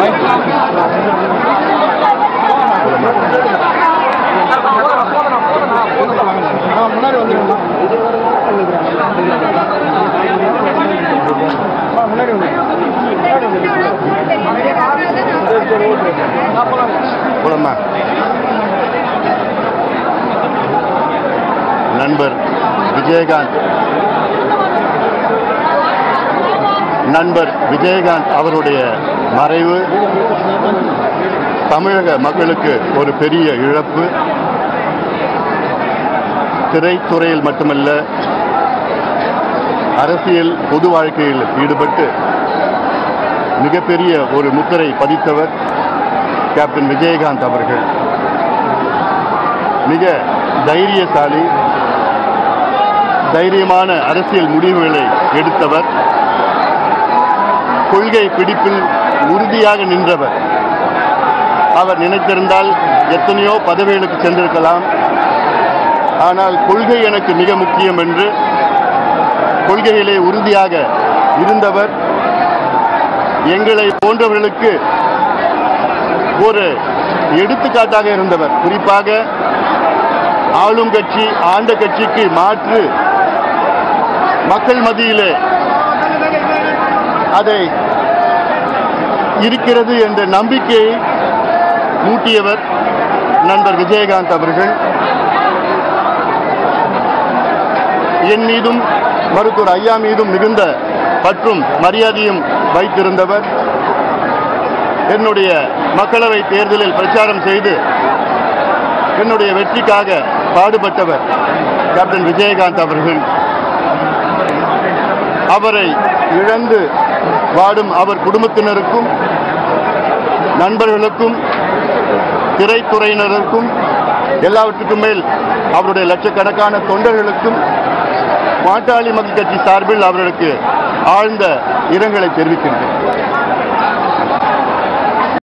முன்னாடி வந்துருங்க முன்னாடி போலம்மா நண்பர் விஜயகாந்த் நண்பர் விஜயகாந்த் அவருடைய மறைவு தமிழக மக்களுக்கு ஒரு பெரிய இழப்பு திரைத்துறையில் மட்டுமல்ல அரசியல் பொது வாழ்க்கையில் ஈடுபட்டு மிகப்பெரிய ஒரு முத்திரை பதித்தவர் கேப்டன் விஜயகாந்த் அவர்கள் மிக தைரியசாலி தைரியமான அரசியல் முடிவுகளை எடுத்தவர் கொள்கை பிடிப்பில் உறுதியாக நின்றவர் அவர் நினைத்திருந்தால் எத்தனையோ பதவிகளுக்கு சென்றிருக்கலாம் ஆனால் கொள்கை எனக்கு மிக முக்கியம் என்று கொள்கையிலே உறுதியாக இருந்தவர் எங்களை போன்றவர்களுக்கு ஒரு எடுத்துக்காட்டாக இருந்தவர் குறிப்பாக ஆளும் கட்சி ஆண்ட கட்சிக்கு மாற்று மக்கள் மத்தியிலே அதை இருக்கிறது என்ற நம்பிக்கையை மூட்டியவர் நண்பர் விஜயகாந்த் அவர்கள் என் மீதும் மருத்துவர் ஐயா மீதும் மிகுந்த பற்றும் மரியாதையும் வைத்திருந்தவர் என்னுடைய மக்களவை தேர்தலில் பிரச்சாரம் செய்து என்னுடைய வெற்றிக்காக பாடுபட்டவர் கேப்டன் விஜயகாந்த் அவர்கள் அவரை இழந்து வாடும் அவர் குடும்பத்தினருக்கும் நண்பர்களுக்கும் திரைத்துறையினருக்கும் எல்லாவற்றுக்கும் மேல் அவருடைய லட்சக்கணக்கான தொண்டர்களுக்கும் பாட்டாளி மக்கள் கட்சி சார்பில் அவர்களுக்கு ஆழ்ந்த இரங்கலை தெரிவிக்கின்றேன்